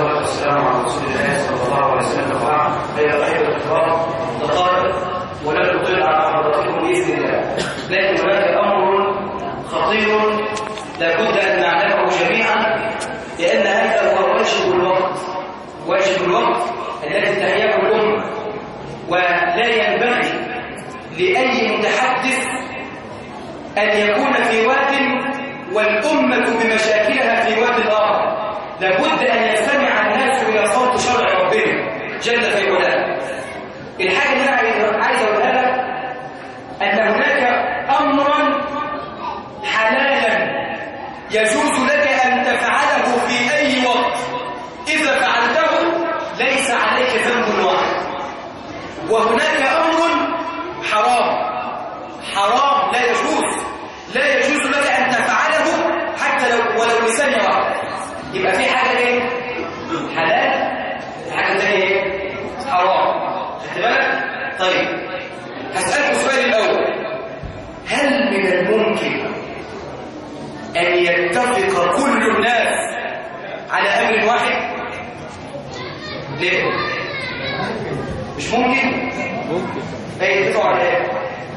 والصلاة والسلام على رسول الله صلى الله عليه وسلم وبعد أيها الأحبة الكرام دقائق ولن نطيل على حضراتكم بإذن الله لكن هناك أمر خطير لابد أن نعلمه جميعا لأن هذا هو واجب الوقت واجب الوقت الذي تحياه الأمة ولا ينبغي لأي متحدث أن يكون في واد والأمة بمشاكلها في واد آخر لابد أن يستمع الناس إلى صوت شرع ربهم جل في علاه الحاجة اللي أنا عايز عايز أقولها لك أن هناك أمرا حلالا يجوز لك أن تفعله في أي وقت إذا فعلته ليس عليك ذنب واحد وهناك أمر حرام حرام لا يجوز لا يجوز لك أن تفعله حتى لو ولو لثانية واحدة يبقى في حاجة ايه؟ حلال في حاجة تانية ايه؟ حرام خدت بالك؟ طيب هسألك السؤال الأول هل من الممكن أن يتفق كل الناس على أمر واحد؟ ليه؟ مش ممكن؟ ممكن أي يتفقوا على ايه؟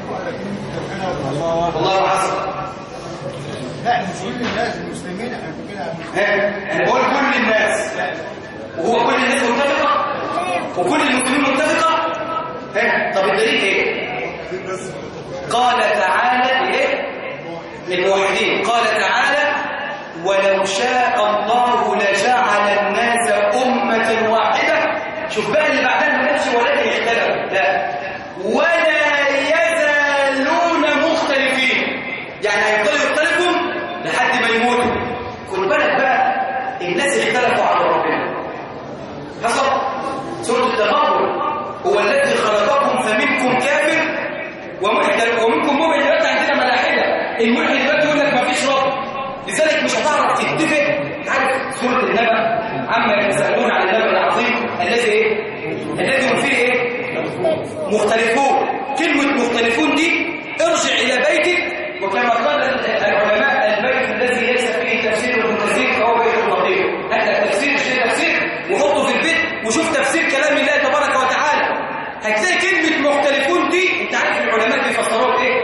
والله حسب لا المسلمين الناس المسلمين احنا كده ها انا بقول كل الناس وهو كل الناس متفقه وكل المسلمين متفقه ها طب الدليل ايه قال تعالى ايه للموحدين قال تعالى ولو شاء الله لجعل الناس أمة واحدة شوف بقى اللي بعدها ما قالش ولكن اختلفوا لا ولا يزالون مختلفين يعني هيفضلوا يختلفوا لحد ما يموتوا خد بالك بقى الناس اختلفوا على ربنا حصل سورة التغابر هو الذي خلقكم فمنكم كافر ومحدث ومنكم مؤمن دلوقتي عندنا ملاحدة الملحد دلوقتي يقول لك ما فيش رب لذلك مش هتعرف تتفق عارف سورة النبأ عما يتساءلون عن النبأ العظيم الذي ايه؟ الذي هم فيه ايه؟ مختلفون كلمة مختلفون دي ارجع إلى بيتك وكما قال العلماء البيت الذي ليس فيه تفسير ابن كثير فهو بيت الخطير هذا تفسير شيء تفسير وحطه في البيت وشوف تفسير كلام الله تبارك وتعالى هتلاقي كلمة مختلفون دي انت عارف العلماء بيفسروها ايه؟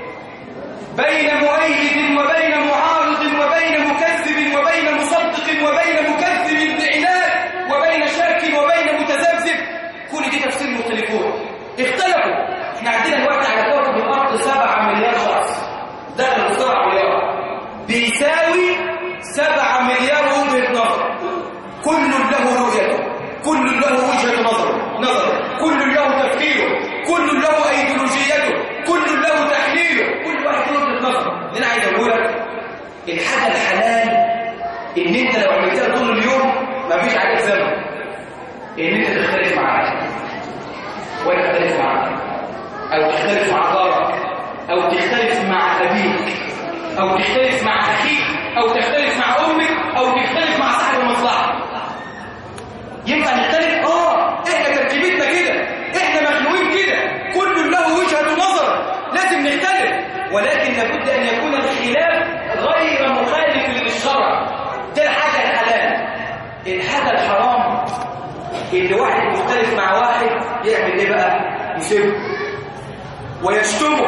بين مؤيد وبين معارض وبين مكذب وبين مصدق وبين مكذب بعناد وبين شاك وبين متذبذب كل دي تفسير مختلفون اختلفوا احنا عندنا دلوقتي على كوكب الارض 7 مليار شخص دخلوا 7 مليار بيساوي 7 مليار وجهه نظر كل له رؤيته كل له وجهه نظر نظر كل له تفكيره كل له ايديولوجيته كل له تحليله كل واحد له وجهه نظر اللي انا عايز اقول لك الحاجه الحلال ان انت لو عملتها طول اليوم مفيش عليك ذنب ان انت تختلف معاه ولا تختلف معاه او تختلف مع جارك او تختلف مع ابيك او تختلف مع اخيك او تختلف مع امك او تختلف مع صاحب المصلحه ينفع نختلف اه احنا تركيبتنا كده احنا مخلوقين كده كل له وجهه نظر لازم نختلف ولكن لابد ان يكون الخلاف غير مخالف للشرع ده الحاجه الحلال الحاجه الحرام اللي واحد مختلف مع واحد يعمل ايه بقى يسيبه ويشتمه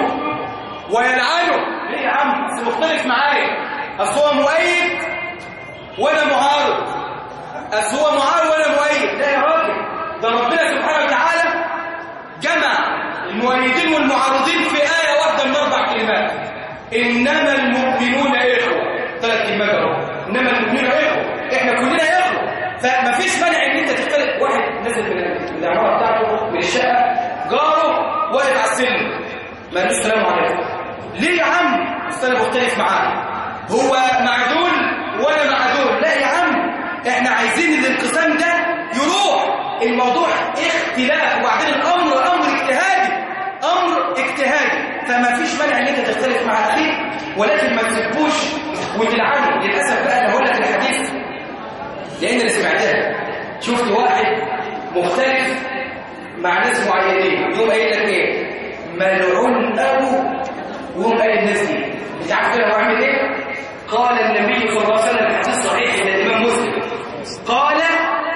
ويلعنه ليه يا عم بس مختلف معايا اصل هو مؤيد وانا معارض اصل هو معارض وانا مؤيد لا يا راجل ده ربنا سبحانه وتعالى جمع المؤيدين والمعارضين في آية واحدة من أربع كلمات إنما المؤمنون إخوة ثلاث كلمات أهو إنما المؤمنون إخوة إحنا كلنا إخوة فما فيش مانع إن أنت تختلف واحد نزل من العمارة بتاعته من الشقة جاره واقف على السلم ما قالوش السلام عليكم ليه يا عم؟ أصل أنا مختلف معاه هو معدول وأنا معدول لا يا عم إحنا عايزين الانقسام ده يروح الموضوع اختلاف وبعدين الامر امر اجتهادي امر اجتهادي فما فيش مانع ان انت تختلف مع اخيك ولكن ما تسبوش وتلعنه للاسف بقى انا هقول لك الحديث لان انا سمعتها شفت واحد مختلف مع ناس معينين يقوم قايل لك ايه ملعون ابو ويقوم قايل الناس دي انت عارف كده هو عامل ايه قال النبي صلى الله عليه وسلم الحديث صحيح عند الامام مسلم قال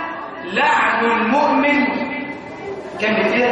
كمل كده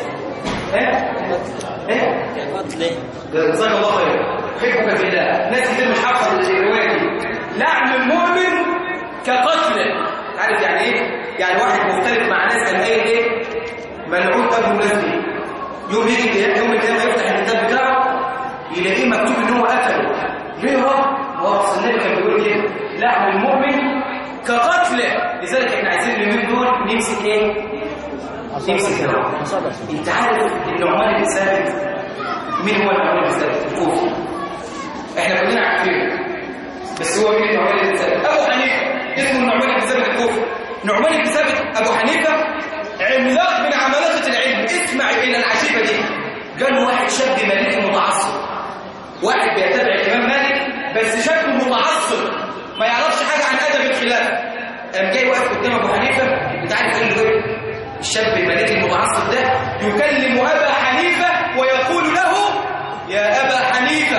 ها ها جزاك الله خير حبك في الله ناس كتير مش حافظه الروايه دي لعن المؤمن كقتله عارف يعني ايه يعني واحد مختلف مع ناس قال ايه ايه ملعون ابو نزلي يوم يجي يوم القيامه يفتح الكتاب بتاعه يلاقيه مكتوب ان هو قتله ليه يا رب هو اصل النبي كان بيقول كده لعن المؤمن كقتله لذلك احنا عايزين اليومين دول نمسك ايه نمسك الرب انت عارف النعمان بن ثابت مين هو النعمان بن ثابت الكوفي احنا كلنا عارفينه بس هو مين النعمان بن ثابت ابو حنيفه اسمه النعمان بن ثابت الكوفي نعمان بن ثابت ابو حنيفه عملاق من عمالقه العلم اسمع الى العجيبه دي قال واحد شاب مالكي متعصب واحد بيتبع الامام مالك بس شاب متعصب ما يعرفش حاجه عن ادب الخلافه قام جاي واقف قدام ابو حنيفه انت عارف قال له ايه الشاب المالكي المتعصب ده يكلم ابا حنيفه ويقول له يا ابا حنيفه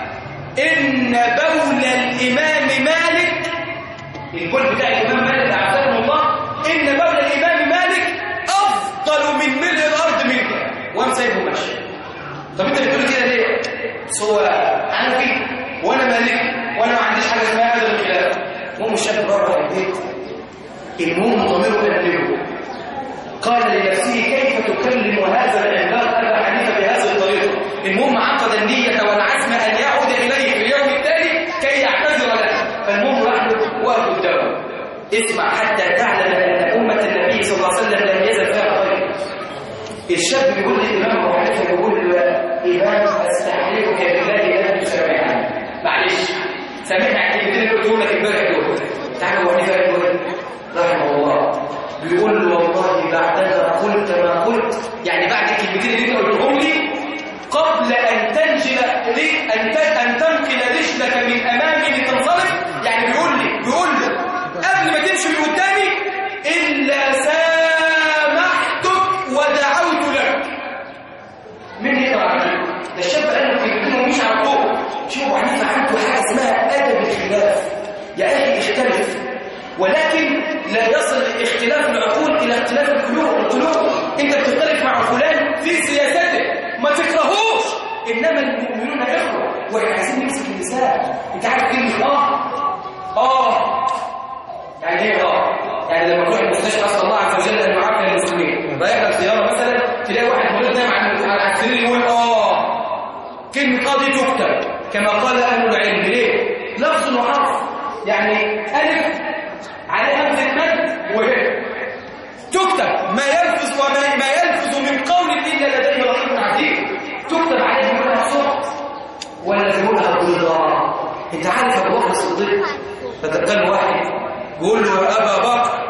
ان بول الامام مالك البول بتاع الامام مالك عافاكم الله ان بول الامام مالك افضل من ملء الارض منك وقام سايبه ماشي طب انت بتقول كده ليه هو انا فيه وانا مالك وانا ما عنديش حاجه اسمها هذا الخلاف المهم الشاب بره البيت المهم ضميره يقلبه قال لنفسه كيف تكلم هذا العملاق ابا حنيفه بهذه الطريقه المهم عقد النيه والعزم ان يعود اليه في اليوم التالي كي يعتذر له فالمهم راح له وقف قدامه اسمع حتى تعلم ان امه النبي صلى الله عليه وسلم لم يزل فيها خير الشاب بيقول للامام ابو حنيفه بيقول له امام استحلفك بالله ان تسامحني معلش سامحني على الكلمتين اللي قلتهم لك امبارح دول تعالى ابو حنيفه يقول رحمه الله بيقول له والله بعدما قلت ما قلت يعني بعد الكلمتين اللي انت قلتهم لي قبل ان تنجل لي ان ان تنقل رجلك من امامي لتنصرف يعني بيقول لي بيقول له قبل ما تمشي من قدامي الا سامحتك ودعوت لك مين يقدر عليه ده الشاب قال له كلمتين ومش عارفه شوف ابو حنيفه عنده حاجه اسمها ادب الخلاف يا اخي اختلف ولكن لا يصل اختلاف العقول الى اختلاف القلوب القلوب انت بتختلف مع فلان في سياسته ما تكرهوش انما المؤمنون اخوه واحنا عايزين نمسك اللسان انت عارف كلمه اه اه يعني ايه اه يعني لما تروح المستشفى اسال الله عز وجل ان يعافي المسلمين رايح لك زياره مثلا تلاقي واحد مريض نايم على على السرير يقول اه كلمه اه دي تكتب كما قال اهل العلم ليه لفظ وحرف يعني الف عليها همزه مد وهي تكتب ما يلفظ وما ما يلفظ من قول الا لديه رقيب عتيد تكتب عليه بيقولها صوت ولا بيقولها بالضاء انت عارف ابو بكر الصديق فتقال واحد بيقول له يا ابا بكر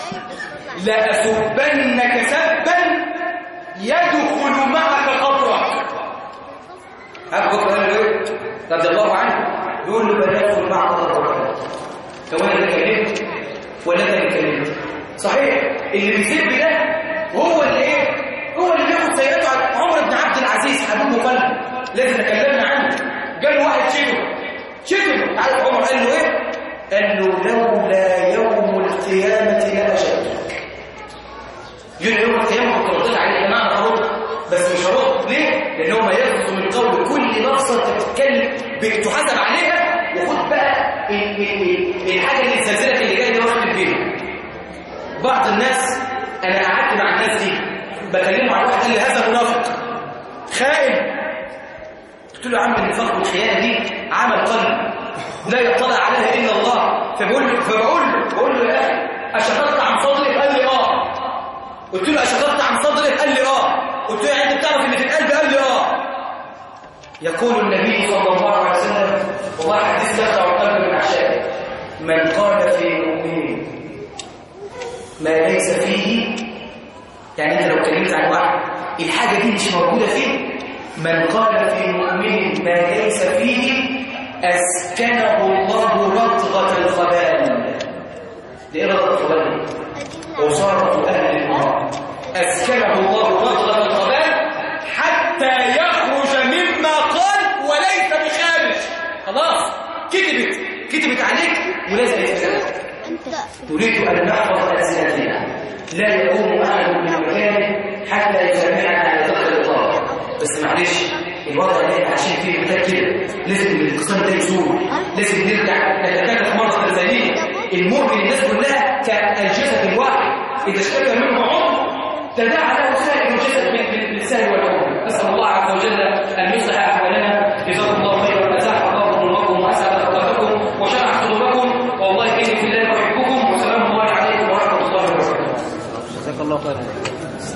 لاسبنك سبا يدخل معك قبرك ابو بكر قال له ايه رضي الله عنه بيقول له بل يدخل معك قبرك كمان اللي كلمت ولا انت اللي كلمت صحيح اللي بيسب ده هو اللي ايه هو اللي بياخد سيئاته على عمر بن عبد العزيز حبيب قلبي لازم تكلمنا عنه قال له واحد شتم شتم عارف عمر قال له ايه قال له لولا يوم القيامه لاجبتك يوم يوم القيامه كنت رديت عليه يا جماعه هرد بس مش هرد ليه لان هو ما يلفظ من قول كل لفظه تتكلم بتحاسب عليها وخد بقى ال- ال- ال- الحاجه اللي الزلزله اللي جايه دي واخد بيها بعض الناس انا قعدت مع الناس دي بكلمه عن واحد قال لي هذا منافق خائن قلت له يا عم النفاق والخيانه دي عمل قلب لا يطلع عليها الا الله فبقول له فبقول له بقول له يا اخي اشققت عن صدرك قال لي اه قلت له اشققت عن صدرك قال لي اه قلت له يعني انت بتعرف اللي في القلب قال لي اه يقول النبي صلى الله عليه وسلم والله حديث يخدع القلب من عشاء من قال في مؤمن ما ليس فيه يعني انت لو اتكلمت عن واحد الحاجه دي مش موجوده فيه من قال في مؤمن ما ليس فيه اسكنه الله رطغه الخبال دي ايه رطغه الخبال وصارت اهل النار اسكنه الله رطغه الخبال حتى يخرج مما قال وليس بخارج خلاص كتبت كتبت عليك ولازم يتكلم نريد أن نحفظ ألسنتنا لا يقوم أحد من مكانه حتى يجمعنا على ذكر الإطلاق بس معلش الوضع اللي احنا عايشين فيه محتاج كده لازم الانقسام ده يزول لازم نرجع نتكاتف مرة ثانية الممكن الناس كلها كالجسد الواحد إذا اشتكى منه عضو تداعى له سائر الجسد بالسهل والعمر نسأل الله عز وجل أن يصلح أحوالنا جزاكم الله خيرا أزاح الله ظلمكم وأسعد أوقاتكم وشرح صدوركم والله إني في الله أحبكم وسلام الله عليكم ورحمة الله وبركاته جزاك الله خيرا